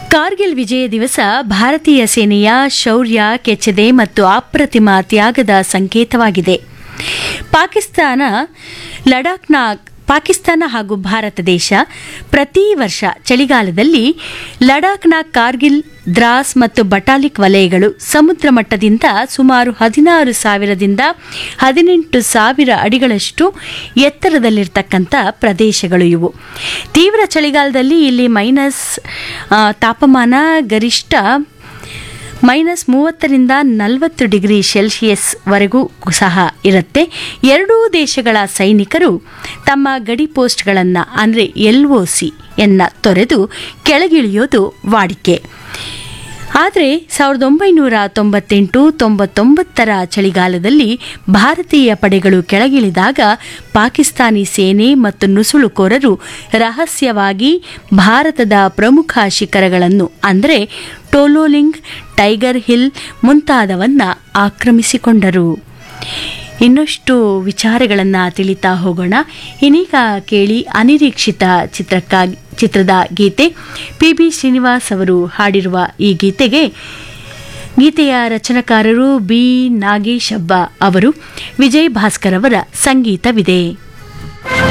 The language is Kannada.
ಕಾರ್ಗಿಲ್ ವಿಜಯ ದಿವಸ ಭಾರತೀಯ ಸೇನೆಯ ಶೌರ್ಯ ಕೆಚ್ಚೆದೆ ಮತ್ತು ಅಪ್ರತಿಮ ತ್ಯಾಗದ ಸಂಕೇತವಾಗಿದೆ ಪಾಕಿಸ್ತಾನ ಲಡಾಖ್ನ ಪಾಕಿಸ್ತಾನ ಹಾಗೂ ಭಾರತ ದೇಶ ಪ್ರತಿ ವರ್ಷ ಚಳಿಗಾಲದಲ್ಲಿ ಲಡಾಖ್ನ ಕಾರ್ಗಿಲ್ ದ್ರಾಸ್ ಮತ್ತು ಬಟಾಲಿಕ್ ವಲಯಗಳು ಸಮುದ್ರ ಮಟ್ಟದಿಂದ ಸುಮಾರು ಹದಿನಾರು ಸಾವಿರದಿಂದ ಹದಿನೆಂಟು ಸಾವಿರ ಅಡಿಗಳಷ್ಟು ಎತ್ತರದಲ್ಲಿರ್ತಕ್ಕಂಥ ಪ್ರದೇಶಗಳು ಇವು ತೀವ್ರ ಚಳಿಗಾಲದಲ್ಲಿ ಇಲ್ಲಿ ಮೈನಸ್ ಆ, ತಾಪಮಾನ ಗರಿಷ್ಠ ಮೈನಸ್ ಮೂವತ್ತರಿಂದ ನಲವತ್ತು ಡಿಗ್ರಿ ಸೆಲ್ಸಿಯಸ್ ವರೆಗೂ ಸಹ ಇರುತ್ತೆ ಎರಡೂ ದೇಶಗಳ ಸೈನಿಕರು ತಮ್ಮ ಗಡಿ ಪೋಸ್ಟ್ಗಳನ್ನು ಅಂದರೆ ಎಲ್ ಒ ಸಿಯನ್ನ ತೊರೆದು ಕೆಳಗಿಳಿಯೋದು ವಾಡಿಕೆ ಆದರೆ ಸಾವಿರದ ಒಂಬೈನೂರ ತೊಂಬತ್ತೆಂಟು ತೊಂಬತ್ತೊಂಬತ್ತರ ಚಳಿಗಾಲದಲ್ಲಿ ಭಾರತೀಯ ಪಡೆಗಳು ಕೆಳಗಿಳಿದಾಗ ಪಾಕಿಸ್ತಾನಿ ಸೇನೆ ಮತ್ತು ನುಸುಳುಕೋರರು ರಹಸ್ಯವಾಗಿ ಭಾರತದ ಪ್ರಮುಖ ಶಿಖರಗಳನ್ನು ಅಂದರೆ ಟೋಲೋಲಿಂಗ್ ಟೈಗರ್ ಹಿಲ್ ಮುಂತಾದವನ್ನ ಆಕ್ರಮಿಸಿಕೊಂಡರು ಇನ್ನಷ್ಟು ವಿಚಾರಗಳನ್ನು ತಿಳಿತಾ ಹೋಗೋಣ ಇನ್ನೀಗ ಕೇಳಿ ಅನಿರೀಕ್ಷಿತ ಚಿತ್ರಕ್ಕಾಗಿ ಚಿತ್ರದ ಗೀತೆ ಪಿ ಬಿ ಶ್ರೀನಿವಾಸ್ ಅವರು ಹಾಡಿರುವ ಈ ಗೀತೆಗೆ ಗೀತೆಯ ರಚನಾಕಾರರು ಬಿ ನಾಗೇಶ್ ಹಬ್ಬ ಅವರು ವಿಜಯ್ ಭಾಸ್ಕರ್ ಅವರ ಸಂಗೀತವಿದೆ